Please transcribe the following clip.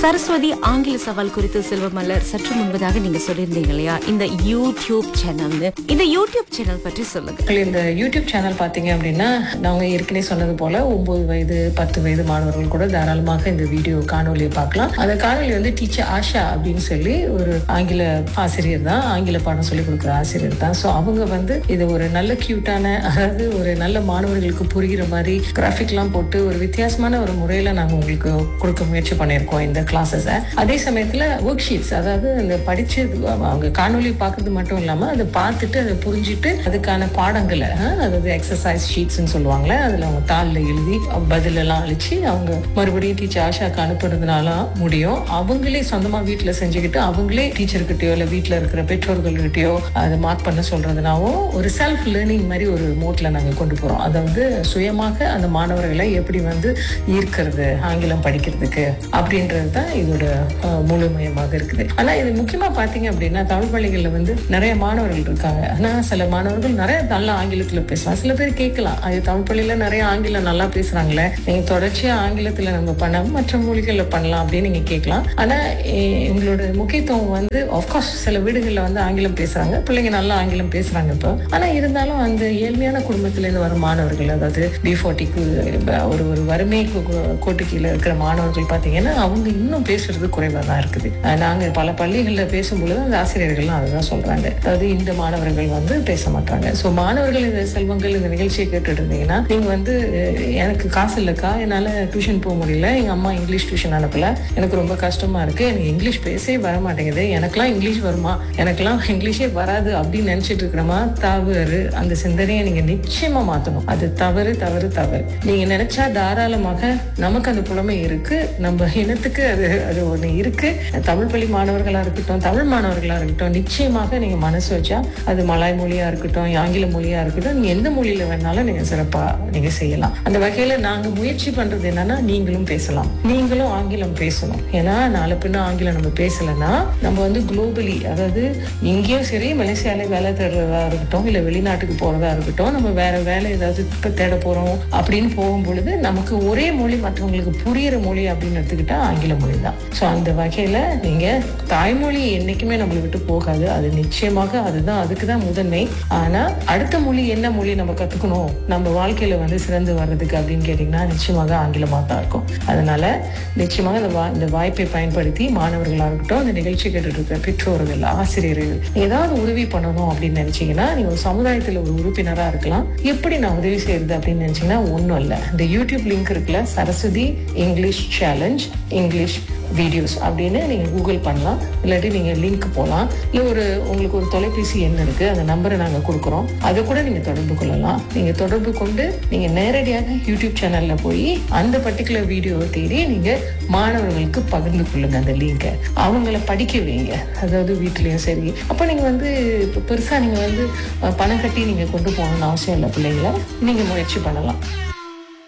சரஸ்வதி ஆங்கில சவால் குறித்து செல்வமலர் சற்று முன்பதாக நீங்க சொல்லியிருந்தீங்க இல்லையா இந்த யூடியூப் சேனல்னு இந்த யூடியூப் சேனல் பற்றி சொல்லுங்க மக்களே, இந்த யூடியூப் சேனல் பார்த்தீங்க அப்படின்னா நாங்கள் ஏற்கனவே சொன்னது போல ஒன்பது வயது பத்து வயது மாணவர்கள் கூட தாராளமாக இந்த வீடியோ காணொலியை பார்க்கலாம் அந்த காணொலி வந்து டீச்சர் ஆஷா அப்படின்னு சொல்லி ஒரு ஆங்கில ஆசிரியர் தான் ஆங்கில பாடம் சொல்லி கொடுக்குற ஆசிரியர் தான் ஸோ அவங்க வந்து இது ஒரு நல்ல கியூட்டான அதாவது ஒரு நல்ல மாணவர்களுக்கு புரிகிற மாதிரி கிராஃபிக்லாம் போட்டு ஒரு வித்தியாசமான ஒரு முறையில் நாங்கள் உங்களுக்கு கொடுக்க முயற்சி பண்ணியிருக்கோம் இந்த கிளாஸஸை அதே சமயத்தில் ஒர்க் ஷீட்ஸ் அதாவது அந்த படிச்சு அவங்க காணொலி பார்க்கறது மட்டும் இல்லாமல் அதை பார்த்துட்டு அதை புரிஞ்சுட்டு அதுக்கான பாடங்களை அஹ், அதாவது எக்ஸசைஸ் ஷீட்ஸ்னு சொல்லுவாங்களே அதில் அவங்க தாளில் எழுதி பதில் எல்லாம் அழிச்சு அவங்க மறுபடியும் டீச்சர் ஆஷாக்கு அனுப்புறதுனால முடியும் அவங்களே சொந்தமாக வீட்டில் செஞ்சுக்கிட்டு அவங்களே டீச்சர்கிட்டயோ இல்லை வீட்டில் இருக்கிற பெற்றோர்கள்கிட்டயோ அதை மார்க் பண்ண சொல்றதுனாவும் ஒரு செல்ஃப் லேர்னிங் மாதிரி ஒரு மோட்ல நாங்கள் கொண்டு போகிறோம் அதை வந்து சுயமாக அந்த மாணவர்களை எப்படி வந்து ஈர்க்கிறது ஆங்கிலம் படிக்கிறதுக்கு அப்படின்றது தான் இதோட அஹ், முழுமையமாக இருக்குது ஆனால் இது முக்கியமாக பார்த்தீங்க அப்படின்னா தமிழ் பள்ளிகளில் வந்து நிறைய மாணவர்கள் இருக்காங்க ஆனால் சில மாணவர்கள் நிறைய நல்ல ஆங்கிலத்தில் பேசலாம் சில பேர் கேட்கலாம் அது தமிழ் பள்ளியில் நிறைய ஆங்கிலம் நல்லா பேசுகிறாங்களே நீங்கள் தொடர்ச்சியாக ஆங்கிலத்தில் நம்ம பண்ண மற்ற மொழிகளில் பண்ணலாம் அப்படின்னு நீங்கள் கேட்கலாம் ஆனால் எங்களோட முக்கியத்துவம் வந்து ஆஃப்கோர்ஸ் சில வீடுகளில் வந்து ஆங்கிலம் பேசுகிறாங்க பிள்ளைங்க நல்லா ஆங்கிலம் பேசுகிறாங்க இப்போ ஆனால் இருந்தாலும் அந்த ஏழ்மையான குடும்பத்திலேருந்து வர மாணவர்கள் அதாவது பி ஃபார்ட்டிக்கு ஒரு ஒரு வறுமை கு- கு- கோட்டு கீழே இருக்கிற மாணவர்கள் பார்த்தீங்கன்னா அவங்க இன்னும் பேசுறது குறைவாக தான் இருக்குது அஹ் நாங்க பல பள்ளிகளில் பேசும்பொழுது அந்த ஆசிரியர்கள்லாம் அதை தான் சொல்றாங்க அதாவது இந்த மாணவர்கள் வந்து பேச மாட்டாங்க ஸோ மாணவர்கள் இந்த செல்வங்கள் இந்த நிகழ்ச்சியை கேட்டுட்டு இருந்தீங்கன்னா நீங்க வந்து அஹ், எனக்கு காசு இல்லைக்கா என்னால் டியூஷன் போக முடியல எங்க அம்மா இங்கிலீஷ் டியூஷன் அனுப்பல எனக்கு ரொம்ப கஷ்டமா இருக்கு எனக்கு இங்கிலீஷ் பேசவே வர மாட்டேங்குது எனக்கெல்லாம் இங்கிலீஷ் வருமா எனக்கெல்லாம் இங்கிலீஷே வராது அப்படின்னு நினைச்சிட்டு இருக்கிறமா தவறு அந்த சிந்தனையை நீங்க நிச்சயமா மாத்தணும் அது தவறு தவறு தவறு நீங்க நினைச்சா தாராளமாக நமக்கு அந்த புலமை இருக்கு நம்ம இனத்துக்கு அது அது ஒண்ணு இருக்கு தமிழ் பள்ளி மாணவர்களா இருக்கட்டும் தமிழ் மாணவர்களா இருக்கட்டும் நிச்சயமாக நீங்க மனசு வச்சா அது மலாய் மொழியா இருக்கட்டும் ஆங்கில மொழியா இருக்கட்டும் நீங்க எந்த மொழியில வேணாலும் நீங்க சிறப்பா நீங்க செய்யலாம் அந்த வகையில நாங்க முயற்சி பண்றது என்னன்னா நீங்களும் பேசலாம் நீங்களும் ஆங்கிலம் பேசணும் ஏன்னா நாளை பின்ன ஆங்கிலம் நம்ம பேசலைன்னா நம்ம வந்து குளோபலி அதாவது இங்கேயும் சரி மலேசியால வேலை தேடுறதா இருக்கட்டும் இல்ல வெளிநாட்டுக்கு போறதா இருக்கட்டும் நம்ம வேற வேலை ஏதாவது இப்ப தேட போறோம் அப்படின்னு போகும் பொழுது நமக்கு ஒரே மொழி மற்றவங்களுக்கு புரியிற மொழி அப்படின்னு எடுத்துக்கிட்டா ஆங்கில மொழி தான் ஸோ அந்த வகையில நீங்க தாய்மொழி என்னைக்குமே நம்மளை விட்டு போகாது அது நிச்சயமாக அதுதான் அதுக்கு தான் முதன்மை ஆனா அடுத்த மொழி என்ன மொழி நம்ம கத்துக்கணும் நம்ம வாழ்க்கையில வந்து சிறந்து வர்றதுக்கு அப்படின்னு கேட்டீங்கன்னா நிச்சயமாக ஆங்கிலமா தான் இருக்கும் அதனால நிச்சயமாக இந்த வா- இந்த வாய்ப்பை பயன்படுத்தி மாணவர்களா இருக்கட்டும் இந்த நிகழ்ச்சி கேட்டுட்டு இருக்கிற பெற்றோர்கள் ஆசிரியர்கள் ஏதாவது உதவி பண்ணணும் அப்படின்னு நினைச்சீங்கன்னா நீங்க ஒரு சமுதாயத்துல ஒரு உறுப்பினரா இருக்கலாம் எப்படி நான் உதவி செய்யறது அப்படின்னு நினைச்சீங்கன்னா ஒண்ணும் இல்லை இந்த யூடியூப் லிங்க் இருக்குல்ல Saraswati English challenge English videos அப்படின்னு நீங்கள் கூகுள் பண்ணலாம் இல்லாட்டி நீங்கள் லிங்க் போகலாம் இல்லை ஒரு உங்களுக்கு ஒரு தொலைபேசி எண் இருக்குது அந்த நம்பரை நாங்கள் கொடுக்குறோம் அதை கூட நீங்கள் தொடர்பு கொள்ளலாம் நீங்கள் தொடர்பு கொண்டு நீங்கள் நேரடியாக யூடியூப் சேனலில் போய் அந்த பர்டிகுலர் வீடியோவை தேடி நீங்கள் மாணவர்களுக்கு பகிர்ந்து கொள்ளுங்க அந்த லிங்கை அவங்கள படிக்க வைங்க அதாவது வீட்லேயும் சரி அப்போ நீங்கள் வந்து இப்போ பெருசாக நீங்கள் வந்து அஹ், பணம் கட்டி நீங்கள் கொண்டு போகணும்னு அவசியம் இல்லை பிள்ளைங்கள நீங்கள் முயற்சி பண்ணலாம்